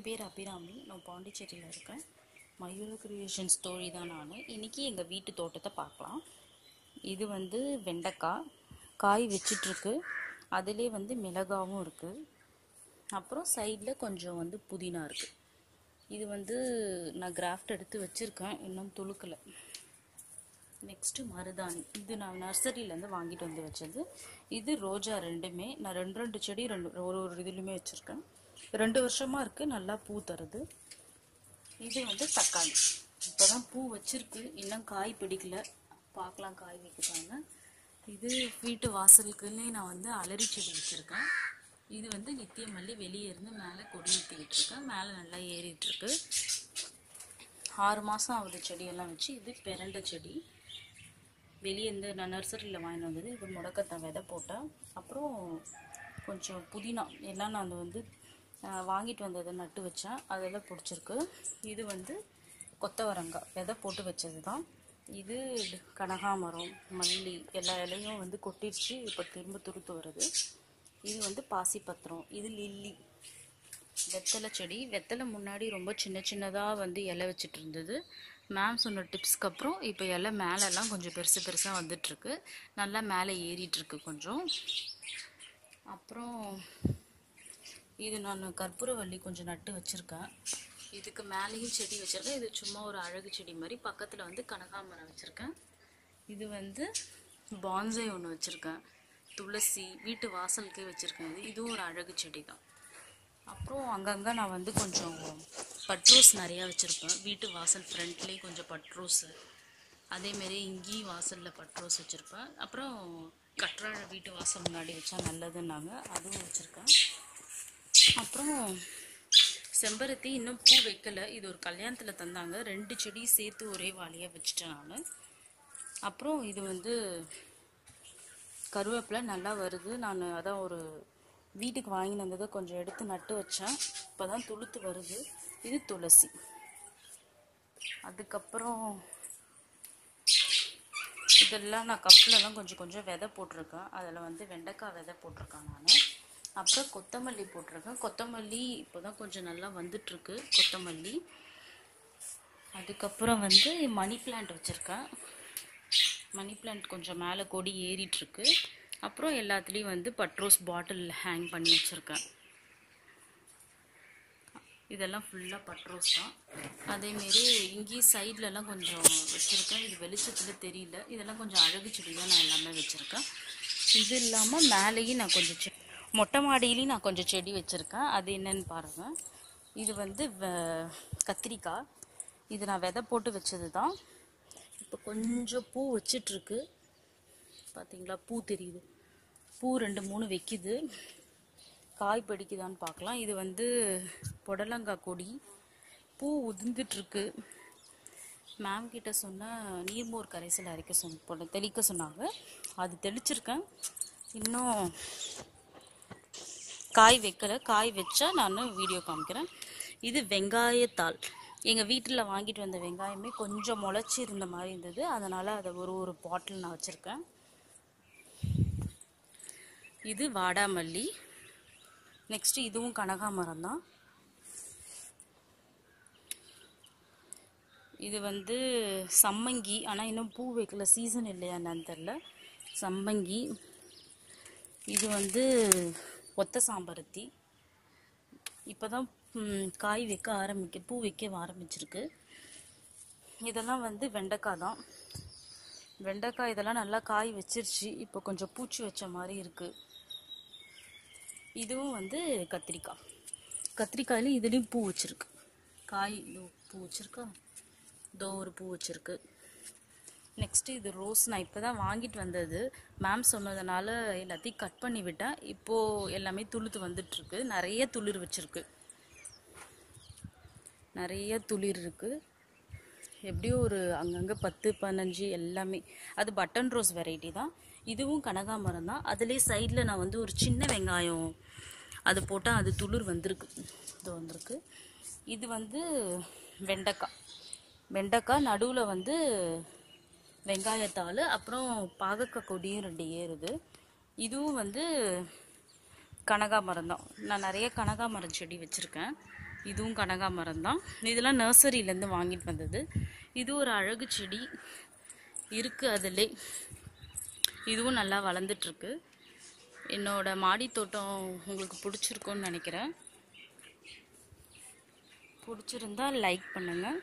என் பேர் அபிராமி நான் பாண்டிச்சேரியில் இருக்கேன் மயூர கிரியேஷன்ஸ் தோழி தான் நான் இன்றைக்கி எங்கள் வீட்டு தோட்டத்தை பார்க்கலாம் இது வந்து வெண்டைக்காய் காய் வச்சிட்ருக்கு அதிலே வந்து மிளகாவும் இருக்குது அப்புறம் சைடில் கொஞ்சம் வந்து புதினா இருக்குது இது வந்து நான் கிராஃப்ட் எடுத்து வச்சுருக்கேன் இன்னும் துளுக்கலை நெக்ஸ்ட்டு மருதாணி இது நான் நர்சரியிலேருந்து வாங்கிட்டு வந்து வச்சது இது ரோஜா ரெண்டுமே நான் ரெண்டு ரெண்டு செடி ரெண்டு ஒரு ஒரு இதுலையுமே வச்சுருக்கேன் ரெண்டு வருஷமாக இருக்குது நல்லா பூ தருது இது வந்து தக்காளி இப்போ தான் பூ வச்சிருக்கு இன்னும் காய் பிடிக்கல பார்க்கலாம் காய் வைக்குதாங்க இது வீட்டு வாசலுக்குன்னே நான் வந்து அலரி செடி வச்சுருக்கேன் இது வந்து நித்திய மல்லி வெளியே இருந்து மேலே கொடி ஊற்றிக்கிட்டு இருக்கேன் மேலே நல்லா ஏறிட்டு இருக்கு ஆறு மாதம் ஆகுது செடியெல்லாம் வச்சு இது பெரண்ட செடி வெளியே இருந்து நான் நர்சரியில் வாங்கிட்டு வந்தது இது முடக்கத்தான் விதை போட்டேன் அப்புறம் கொஞ்சம் புதினா எல்லாம் நான் வந்து அஹ், வாங்கிட்டு வந்ததை நட்டு வச்சேன் அதெல்லாம் பிடிச்சிருக்கு இது வந்து கொத்தவரங்காய் விதை போட்டு வச்சது தான் இது கனகாமரம் மல்லி எல்லா இலையும் வந்து கொட்டிடுச்சு இப்போ திரும்ப துருத்து வருது இது வந்து பாசிப்பத்திரம் இது லில்லி வெத்தலை செடி வெத்தலை முன்னாடி ரொம்ப சின்ன சின்னதாக வந்து இலை வச்சுட்டு இருந்தது மேம் சொன்ன டிப்ஸ்க்கு அப்புறம் இப்போ இலை மேலெல்லாம் கொஞ்சம் பெருசு பெருசாக வந்துட்டுருக்கு நல்லா மேலே ஏறிட்டுருக்கு கொஞ்சம் அப்புறம் இது நான் கற்பூரவள்ளி கொஞ்சம் நட்டு வச்சுருக்கேன் இதுக்கு மேலேயும் செடி வச்சுருக்கேன் இது சும்மா ஒரு அழகு செடி மாதிரி பக்கத்தில் வந்து கனகாமரம் வச்சுருக்கேன் இது வந்து பான்சை ஒன்று வச்சுருக்கேன் துளசி வீட்டு வாசலுக்கே வச்சுருக்கேன் இது இதுவும் ஒரு அழகு செடி தான் அப்புறம் அங்கங்கே நான் வந்து கொஞ்சம் பட்ரோஸ் நிறையா வச்சுருப்பேன் வீட்டு வாசல் ஃப்ரண்ட்லேயே கொஞ்சம் பட்ரோஸு அதேமாரி இங்கேயும் வாசலில் பட்ரோஸ் வச்சுருப்பேன் அப்புறம் கற்றாழை வீட்டு வாசல் முன்னாடி வச்சா நல்லதுன்னாங்க அதுவும் வச்சுருக்கேன் அப்புறம் செம்பருத்தி இன்னும் பூ வைக்கலை இது ஒரு கல்யாணத்தில் தந்தாங்க ரெண்டு செடி சேர்த்து ஒரே வாளியாக வச்சுட்டேன் நான் அப்புறம் இது வந்து கருவேப்பிலை நல்லா வருது நான் அதான் ஒரு வீட்டுக்கு வாங்கிட்டு வந்ததை கொஞ்சம் எடுத்து நட்டு வச்சேன் இப்போ தான் துளுத்து வருது இது துளசி அதுக்கப்புறம் இதெல்லாம் நான் கப்பிலலாம் கொஞ்சம் கொஞ்சம் விதை போட்டிருக்கேன் அதில் வந்து வெண்டைக்காய் விதை போட்டிருக்கேன் நான் அப்புறம் கொத்தமல்லி போட்டிருக்கேன் கொத்தமல்லி இப்போ தான் கொஞ்சம் நல்லா வந்துட்டுருக்கு கொத்தமல்லி அதுக்கப்புறம் வந்து மணி பிளான்ட் வச்சுருக்கேன் மணி பிளான்ட் கொஞ்சம் மேலே கொடி ஏறிட்டுருக்கு அப்புறம் எல்லாத்துலேயும் வந்து பட்ரோஸ் பாட்டில் ஹேங் பண்ணி வச்சுருக்கேன் இதெல்லாம் ஃபுல்லாக பட்ரோஸ் தான் அதேமாரி இங்கேயும் சைட்லலாம் கொஞ்சம் வச்சுருக்கேன் இது வெளிச்சத்தில் தெரியல இதெல்லாம் கொஞ்சம் அழகு செடி தான் நான் எல்லாமே வச்சுருக்கேன் இது இல்லாமல் மேலேயும் நான் கொஞ்சம் செ மொட்டை மாடியிலையும் நான் கொஞ்சம் செடி வச்சுருக்கேன் அது என்னன்னு பாருங்கள் இது வந்து வ- கத்திரிக்காய் இது நான் விதை போட்டு வச்சது தான் இப்போ கொஞ்சம் பூ வச்சிட்ருக்கு பார்த்தீங்களா பூ தெரியுது பூ ரெண்டு மூணு வைக்குது காய் பிடிக்குதான்னு பார்க்கலாம் இது வந்து புடலங்காய் கொடி பூ உதிர்ந்துட்டுருக்கு மேம் கிட்ட சொன்ன நீர்மோர் கரைசல் அரைக்க சொன்ன போல தெளிக்க சொன்னாங்க அது தெளிச்சிருக்கேன் இன்னும் காய் வைக்கல காய் வச்சா நான் வீடியோ காமிக்கிறேன் இது வெங்காயத்தாள் எங்கள் வீட்டில் வாங்கிட்டு வந்த வெங்காயமே கொஞ்சம் முளைச்சி இருந்த மாதிரி இருந்தது அதனால் அதை ஒரு ஒரு பாட்டில் நான் வச்சுருக்கேன் இது வாடாமல்லி நெக்ஸ்ட் இதுவும் கனகாமரம் தான் இது வந்து சம்மங்கி ஆனால் இன்னும் பூ வைக்கல சீசன் இல்லையா என்னன்னு தெரில சம்மங்கி இது வந்து ஒத்த சாம்பருத்தி இப்போ தான் காய் வைக்க ஆரம்பிக்க பூ வைக்க ஆரம்பிச்சிருக்கு இதெல்லாம் வந்து வெண்டைக்காய் தான் வெண்டைக்காய் இதெல்லாம் நல்லா காய் வச்சிருச்சு இப்போ கொஞ்சம் பூச்சி வச்ச மாதிரி இருக்குது இதுவும் வந்து கத்திரிக்காய் கத்திரிக்காயில இதுலேயும் பூ வச்சிருக்கு காய் இதோ பூ வச்சிருக்கா இதோ ஒரு பூ வச்சிருக்கு நெக்ஸ்ட்டு இது ரோஸ் நான் இப்போ தான் வாங்கிட்டு வந்தது மேம் சொன்னதுனால எல்லாத்தையும் கட் பண்ணி விட்டேன் இப்போது எல்லாமே துளுத்து வந்துட்டுருக்கு நிறைய துளிர் வச்சிருக்கு நிறைய துளிர் இருக்குது எப்படியும் ஒரு அங்கங்கே பத்து பதினஞ்சு எல்லாமே அது பட்டன் ரோஸ் வெரைட்டி தான் இதுவும் கனகாமரம் தான் அதுலேயே சைடில் நான் வந்து ஒரு சின்ன வெங்காயம் அது போட்டால் அது துளிர் வந்திருக்கு இது வந்திருக்கு இது வந்து வெண்டைக்காய் வெண்டைக்காய் நடுவில் வந்து வெங்காயத்தாள் அப்புறம் பாகக்காய் கொடியும் ரெண்டு ஏறுது இதுவும் வந்து கனகாமரம் தான் நான் நிறைய கனகாமரம் செடி வச்சுருக்கேன் இதுவும் கனகாமரம் தான் இதெல்லாம் நர்சரியிலேருந்து வாங்கிட்டு வந்தது இது ஒரு அழகு செடி இருக்குது அதிலே இதுவும் நல்லா வளர்ந்துட்டுருக்கு என்னோட மாடி தோட்டம் உங்களுக்கு பிடிச்சிருக்கும்னு நினைக்கிறேன் பிடிச்சிருந்தா லைக் பண்ணுங்கள்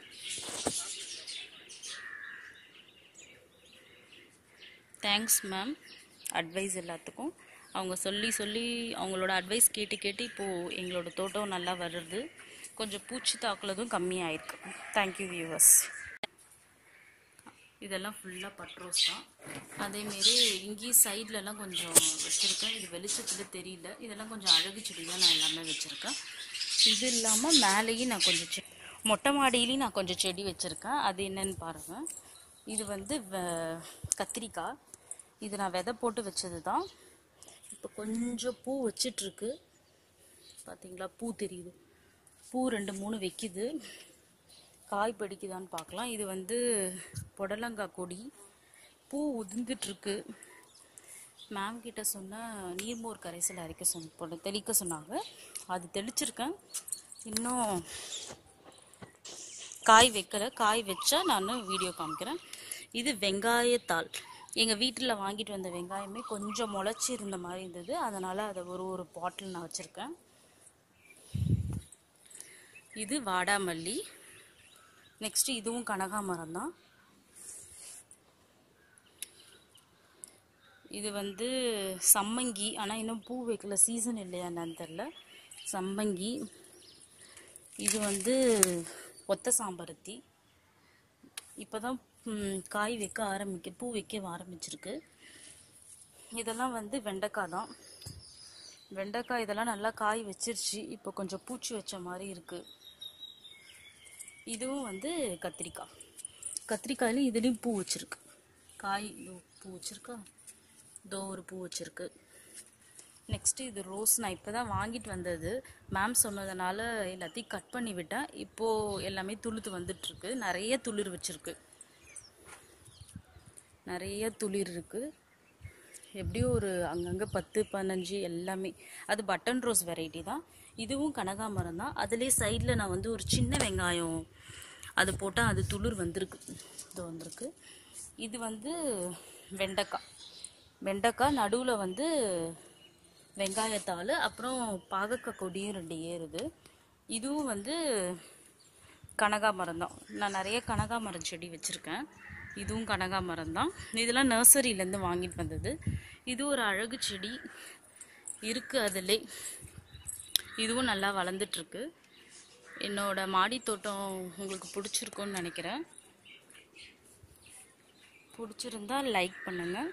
தேங்க்ஸ் மேம் அட்வைஸ் எல்லாத்துக்கும் அவங்க சொல்லி சொல்லி அவங்களோட அட்வைஸ் கேட்டு கேட்டு இப்போது எங்களோட தோட்டம் நல்லா வருது கொஞ்சம் பூச்சி தாக்குலதும் கம்மியாயிருக்கு தேங்க்யூ வியூவர்ஸ் இதெல்லாம் ஃபுல்லாக பட்ரோஸ் தான் அதேமாரி இங்கேயும் சைட்லலாம் கொஞ்சம் வச்சுருக்கேன் இது வெளிச்சத்தில் தெரியல இதெல்லாம் கொஞ்சம் அழகு செடி தான் நான் எல்லாமே வச்சுருக்கேன் இது இல்லாமல் மேலேயும் நான் கொஞ்சம் செ மொட்டை மாடியிலையும் நான் கொஞ்சம் செடி வச்சுருக்கேன் அது என்னன்னு பாருங்கள் இது வந்து வ- கத்திரிக்காய் இது நான் விதை போட்டு வச்சது தான் இப்போ கொஞ்சம் பூ வச்சிட்ருக்கு பார்த்தீங்களா பூ தெரியுது பூ ரெண்டு மூணு வைக்குது காய் பிடிக்குதான்னு பார்க்கலாம் இது வந்து புடலங்காய் கொடி பூ உதிர்ந்துட்டுருக்கு மேம் கிட்ட சொன்ன நீர்மோர் கரைசல் அரைக்க சொன்ன போட- தெளிக்க சொன்னாங்க அது தெளிச்சிருக்கேன் இன்னும் காய் வைக்கல காய் வச்சா நான் வீடியோ காமிக்கிறேன் இது வெங்காயத்தாள் எங்கள் வீட்டில் வாங்கிட்டு வந்த வெங்காயமே கொஞ்சம் முளைச்சி இருந்த மாதிரி இருந்தது அதனால் அதை ஒரு ஒரு பாட்டில் நான் வச்சுருக்கேன் இது வாடாமல்லி நெக்ஸ்ட் இதுவும் கனகாமரம் தான் இது வந்து சம்மங்கி ஆனால் இன்னும் பூ வைக்கல சீசன் இல்லையா என்னன்னு தெரில சம்மங்கி இது வந்து ஒத்த சாம்பருத்தி இப்போ தான் காய் வைக்க ஆரம்பிக்க பூ வைக்க ஆரம்பிச்சிருக்கு இதெல்லாம் வந்து வெண்டைக்காய் தான் வெண்டைக்காய் இதெல்லாம் நல்லா காய் வச்சிருச்சு இப்போ கொஞ்சம் பூச்சி வச்ச மாதிரி இருக்குது இதுவும் வந்து கத்திரிக்காய் கத்திரிக்காயிலும் இதுலேயும் பூ வச்சிருக்கு காய் இதோ பூ வச்சிருக்கா இதோ ஒரு பூ வச்சிருக்கு நெக்ஸ்ட் இது ரோஸ் நான் இப்போ தான் வாங்கிட்டு வந்தது மேம் சொன்னதுனால எல்லாத்தையும் கட் பண்ணி விட்டேன் இப்போது எல்லாமே துளுத்து வந்துட்டுருக்கு நிறைய துளிர் வச்சிருக்கு நிறைய துளிர் இருக்குது எப்படியும் ஒரு அங்கங்கே பத்து பதினஞ்சு எல்லாமே அது பட்டன் ரோஸ் வெரைட்டி தான் இதுவும் கனகாமரம் தான் அதுலேயே சைடில் நான் வந்து ஒரு சின்ன வெங்காயம் அது போட்டால் அது துளிர் வந்திருக்கு இது வந்திருக்கு இது வந்து வெண்டைக்காய் வெண்டைக்காய் நடுவில் வந்து வெங்காயத்தாள் அப்புறம் பாகக்காய் கொடியும் ரெண்டு ஏறுது இதுவும் வந்து கனகாமரம் தான் நான் நிறைய கனகாமரம் செடி வச்சுருக்கேன் இதுவும் கனகாமரம் தான் இதெல்லாம் நர்சரியிலேருந்து வாங்கிட்டு வந்தது இது ஒரு அழகு செடி இருக்குது அதிலே இதுவும் நல்லா வளர்ந்துட்டுருக்கு என்னோட மாடி தோட்டம் உங்களுக்கு பிடிச்சிருக்கும்னு நினைக்கிறேன் பிடிச்சிருந்தா லைக் பண்ணுங்கள்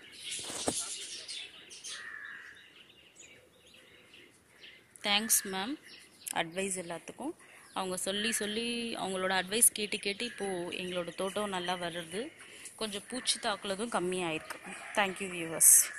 தேங்க்ஸ் மேம் அட்வைஸ் எல்லாத்துக்கும் அவங்க சொல்லி சொல்லி அவங்களோட அட்வைஸ் கேட்டு கேட்டு இப்போது எங்களோட தோட்டம் நல்லா வருது கொஞ்சம் பூச்சி தாக்குலதும் கம்மியாயிருக்கு தேங்க்யூ வியூவர்ஸ்